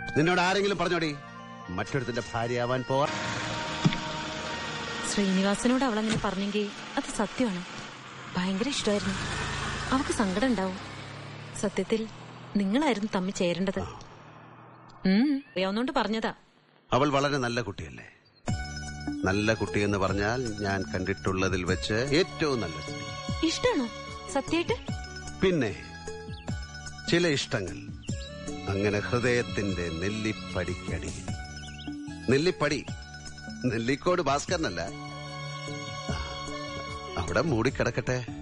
നിന്നോട് ആരെങ്കിലും പറഞ്ഞോടി മറ്റൊരുത്തിന്റെ ഭാര്യയാവാൻ പോവാ ശ്രീനിവാസനോട് അവൾ അങ്ങനെ പറഞ്ഞെങ്കിൽ അത് സത്യമാണ് ഭയങ്കര ഇഷ്ടമായിരുന്നു അവക്ക് സങ്കടം ഉണ്ടാവും സത്യത്തിൽ നിങ്ങളായിരുന്നു തമ്മി ചേരേണ്ടത് ഉം അറിയാവുന്നോണ്ട് പറഞ്ഞതാ അവൾ വളരെ നല്ല കുട്ടിയല്ലേ നല്ല കുട്ടി എന്ന് പറഞ്ഞാൽ ഞാൻ കണ്ടിട്ടുള്ളതിൽ വെച്ച് ഏറ്റവും നല്ല കുട്ടി ഇഷ്ടാണോ സത്യായിട്ട് പിന്നെ ചില ഇഷ്ടങ്ങൾ അങ്ങനെ ഹൃദയത്തിന്റെ നെല്ലിപ്പടിക്കടിയിൽ നെല്ലിപ്പടി നെല്ലിക്കോട് ഭാസ്കരനല്ല അവിടെ മൂടിക്കിടക്കട്ടെ